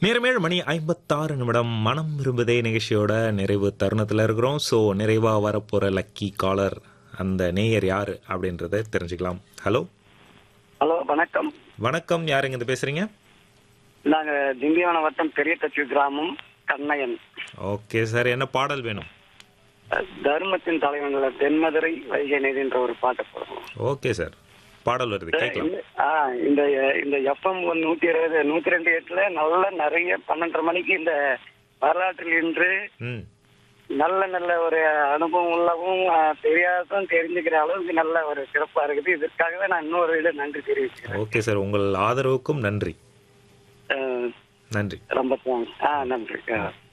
நேரமேழு மணி ஐம்பத்தாறு நிமிடம் மனம் விரும்புதே நிகழ்ச்சியோட நிறைவு தருணத்தில் இருக்கிறோம் ஸோ நிறைவாக வரப்போகிற லக்கி காலர் அந்த நேயர் யார் அப்படின்றத தெரிஞ்சுக்கலாம் ஹலோ ஹலோ வணக்கம் வணக்கம் யாருங்க இது பேசுகிறீங்க நாங்க திண்டிவனம் வட்டம் பெரிய தச்சு கிராமம் கண்ணையன் ஓகே சார் என்ன பாடல் வேணும் தர்மத்தின் தலைவன்ல தென்மதுரை வைகை நதின்ற ஒரு பாட்டை போடுறோம் ஓகே சார் பாடல் வருது கேட்கலாம் இந்த- ஆ, இந்த இந்த எஃப்எம் நூத்தி இருபது நூத்தி ரெண்டு எட்டுல நல்ல நிறைய பன்னெண்டரை மணிக்கு இந்த வரலாற்றில் இன்று ம் நல்ல நல்ல ஒரு அனுபவம் உள்ளவும் ஆ, தெரியாததும் தெரிஞ்சுக்கிற அளவுக்கு நல்ல ஒரு சிறப்பா இருக்குது இதற்காகவே நான் இன்னொரு இடம் நன்றி தெரிவிச்சுக்கிறேன் ஓகே சார் உங்கள் ஆதரவுக்கும் நன்றி ஆ, நன்றி ரொம்ப thanks. ஆ நன்றி ஆ